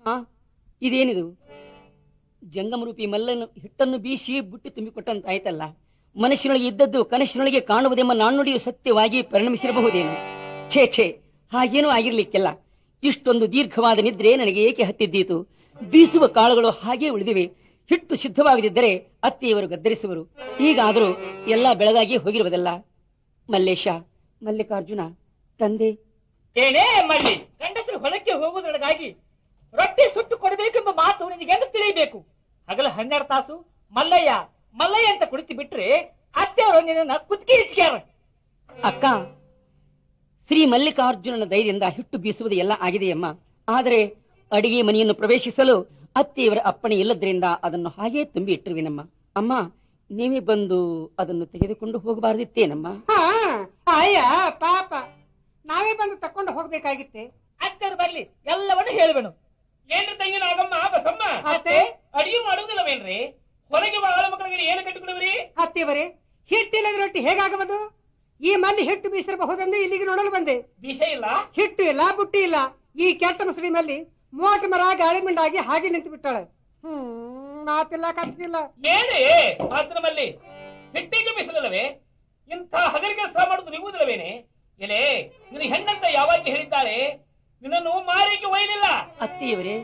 ಆ ಇದೇನಿದು ಜಂಗಮರೂಪಿ ಮಲ್ಲನ್ನು ಹಿಟ್ಟನ್ನು ಬೀಸಿ ಬುಟ್ಟಿ ತುಂಬಿಕೊಟ್ಟಂತಾಯ್ತಲ್ಲ ಮನಸ್ಸಿನೊಳಗೆ ಇದ್ದದ್ದು ಕನಸಿನೊಳಗೆ ಕಾಣುವುದೆಂಬ ನಾಣ್ಣುಡಿಯು ಸತ್ಯವಾಗಿ ಪರಿಣಮಿಸಿರಬಹುದೇನು ಛೇ ಛೇ ಹಾಗೇನೂ ಆಗಿರ್ಲಿಕ್ಕಿಲ್ಲ ಇಷ್ಟೊಂದು ದೀರ್ಘವಾದ ನಿದ್ರೆ ನನಗೆ ಏಕೆ ಹತ್ತಿದ್ದೀತು ಬೀಸುವ ಕಾಳುಗಳು ಹಾಗೇ ಉಳಿದಿವೆ ಹಿಟ್ಟು ಸಿದ್ಧವಾಗದಿದ್ದರೆ ಅತ್ತೆಯವರು ಗದ್ದರಿಸುವರು ಈಗಾದರೂ ಎಲ್ಲ ಬೆಳಗಾಗಿ ಹೋಗಿರುವುದಲ್ಲ ಮಲ್ಲೇಶ ಮಲ್ಲಿಕಾರ್ಜುನ ತಂದೆ ಏನೇ ಮಳ್ಳಿ ಗಂಡಸರು ಹೊಲಕ್ಕೆ ಹೋಗುವುದರೊಳಗಾಗಿ ರೊಟ್ಟಿ ಸುಟ್ಟು ಕೊಡಬೇಕೆಂಬ ಮಾತು ನಿನಗೆ ಎಂದು ತಿಳಿಯಬೇಕು ಹಗಲು ಹನ್ನೆರಡು ತಾಸು ಮಲ್ಲಯ್ಯ ಮಲ್ಲಯ್ಯ ಅಂತ ಕುಳಿತು ಬಿಟ್ರೆ ಅತ್ತೆಯವರು ನಿನ್ನ ಕುತ್ತಿಗೆ ಇಚ್ಕ್ಯಾರ ಅಕ್ಕ ಶ್ರೀ ಮಲ್ಲಿಕಾರ್ಜುನನ ಧೈರ್ಯದಿಂದ ಹಿಟ್ಟು ಬೀಸುವುದು ಎಲ್ಲ ಆಗಿದೆಯಮ್ಮ ಆದರೆ ಅಡಿಗೆ ಮನೆಯನ್ನು ಪ್ರವೇಶಿಸಲು ಅತ್ತೆಯವರ ಅಪ್ಪಣೆ ಇಲ್ಲದ್ರಿಂದ ಅದನ್ನು ಹಾಗೇ ತುಂಬಿ ಇಟ್ಟಿರುವೆನಮ್ಮ ಅಮ್ಮ ನೀವೇ ಬಂದು ಅದನ್ನು ತೆಗೆದುಕೊಂಡು ಹೋಗಬಾರದಿತ್ತೇನಮ್ಮ ಹಾ ಅಯ್ಯ ಪಾಪ ನಾವೇ ಬಂದು ತಕೊಂಡು ಹೋಗ್ಬೇಕಾಗಿತ್ತೆ ಅತ್ತೆಯವರು ಬರ್ಲಿ ಎಲ್ಲವನ್ನು ಹೇಳುವೆನು ಏನ್ರಿ ತಂಗಿ ನಾಗಮ್ಮ ಬಸಮ್ಮ ಅತ್ತೆ ಅಡಿಗೆ ಮಾಡುವುದಿಲ್ಲವೇನ್ರಿ ಹೊರಗೆ ಬಾಳ ಮಕ್ಕಳಿಗೆ ಏನು ಕಟ್ಟಿಕೊಡುವ್ರಿ ಅತ್ತಿಯವರೇ ಹಿಟ್ಟಿಲ್ಲದ ರೊಟ್ಟಿ ಹೇಗಾಗಬಹುದು ಈ ಮಲ್ಲಿ ಹಿಟ್ಟು ಬೀಸಿರಬಹುದೆಂದು ಇಲ್ಲಿಗೆ ನೋಡಲು ಬಂದೆ ವಿಷ ಇಲ್ಲ ಹಿಟ್ಟು ಇಲ್ಲ ಬುಟ್ಟಿ ಇಲ್ಲ ಈ ಕೆಟ್ಟ ಮುಸುಡಿ ಮಲ್ಲಿ ಮೂವತ್ತು ಮರ ಗಾಳಿ ಮಿಂಡಾಗಿ ಹಾಗೆ ನಿಂತು ಬಿಟ್ಟಾಳೆ ಹ್ಮ್ ಮಾತಿಲ್ಲ ಕತ್ತಿಲ್ಲ ಏನೇ ಮಾತ್ರಮಲ್ಲಿ ಹಿಟ್ಟಿಗೆ ಬಿಸಿಲಲ್ಲವೇ ಇಂಥ ಹಗರಿ ಕೆಲಸ ಮಾಡುವುದು ನಿಗುವುದಿಲ್ಲವೇನೆ ಎಲೆ ನಿನ್ನ ಹೆಣ್ಣಂತ ಯಾವಾಗ ಹೇಳಿದ್ದಾರೆ ನಿನ್ನನ್ನು ಮಾರಿಗೆ ಒಯ್ಯಲಿಲ್ಲ ಅತ್ತೆಯವರೇ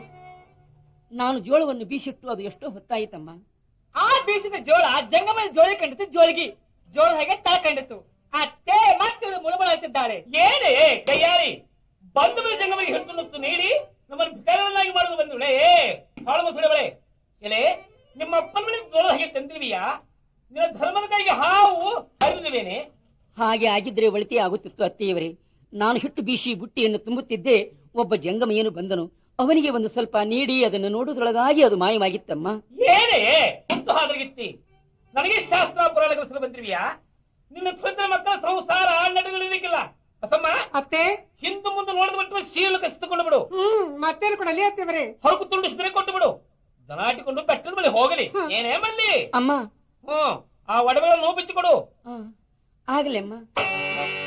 ನಾನು ಜೋಳವನ್ನು ಬೀಸಿಟ್ಟು ಅದು ಎಷ್ಟೋ ಹೊತ್ತಾಯಿತಮ್ಮ ಆ ಬೀಸಿದ ಜೋಳ ಜಂಗಮನ ಜೋಳ ಕಂಡಿತು ಜೋಳಿಗಿ ಜೋಳ ಹಾಗೆ ತಾ ಕಂಡಿತು ಅತ್ತೆ ಮತ್ತೆ ಮುಳಮಳ ಅಂತಿದ್ದಾಳೆ ಏನೇ ಕೈಯಾರಿ ಬಂದ ಮೇಲೆ ಜಂಗಮಗೆ ಹಿಡಿದು ನೀಡಿ ನಮ್ಮನ್ನು ಭಿಕಾರವನ್ನಾಗಿ ಮಾಡುವುದು ಬಂದು ಏ ಹಾಳು ಮುಸುಳೆವಳೆ ಎಲೆ ನಿಮ್ಮ ಅಪ್ಪನ ಮನೆ ಜೋಳ ಹಾಗೆ ತಂದಿರುವಿಯಾ ನಿನ್ನ ಧರ್ಮದ ಕೈಗೆ ಹಾವು ಹರಿದಿರುವೇನೆ ಹಾಗೆ ಆಗಿದ್ರೆ ಒಳಿತೇ ಆಗುತ್ತಿತ್ತು ಅತ್ತೆಯವರೇ ನಾನು ಹಿಟ್ಟು ಬೀಸಿ ಬುಟ್ಟಿಯನ್ನು ತುಂಬುತ್ತಿದ್ದೆ ಒಬ್ಬ ಜಂಗಮಯ್ಯನು ಬಂದನು ಅವನಿಗೆ ಒಂದು ಸ್ವಲ್ಪ ನೀಡಿ ಅದನ್ನು ನೋಡುವುದರೊಳಗಾಗಿ ಅದು ಮಾಯವಾಗಿತ್ತಮ್ಮ ಏನೇ ಮುತ್ತು ಹಾದ್ರಗಿತ್ತಿ ನನಗೆ ಶಾಸ್ತ್ರ ಪುರಾಣ ಕೆಲಸ ಬಂದಿರುವಿಯಾ ನಿನ್ನ ತ್ವರಿತ ಮಕ್ಕಳ ಸಂಸಾರ ನಡೆಗಳಿರಲಿಕ್ಕಿಲ್ಲ ಬಸಮ್ಮ ಅತ್ತೆ ಹಿಂದು ಮುಂದೆ ನೋಡಿದ ಬಿಟ್ಟು ಶೀಲು ಕಸಿದುಕೊಂಡು ಬಿಡು ಹ್ಮ್ ಮತ್ತೇನು ಕೊಡಲಿ ಅತ್ತಿಯವರೇ ಹೊರಕು ತುಂಡಿಸಿದ್ರೆ ಕೊಟ್ಟು ಬಿಡು ದನಾಟಿಕೊಂಡು ಬೆಟ್ಟದ ಬಳಿ ಹೋಗಲಿ ಏನೇ ಮಲ್ಲಿ ಅಮ್ಮ ಹ್ಮ್ ಆ ಒಡವೆಗಳನ್ನು ಬಿಚ್ಚಿಕೊಡು ಆ, ಆಗಲೇ ಅಮ್ಮ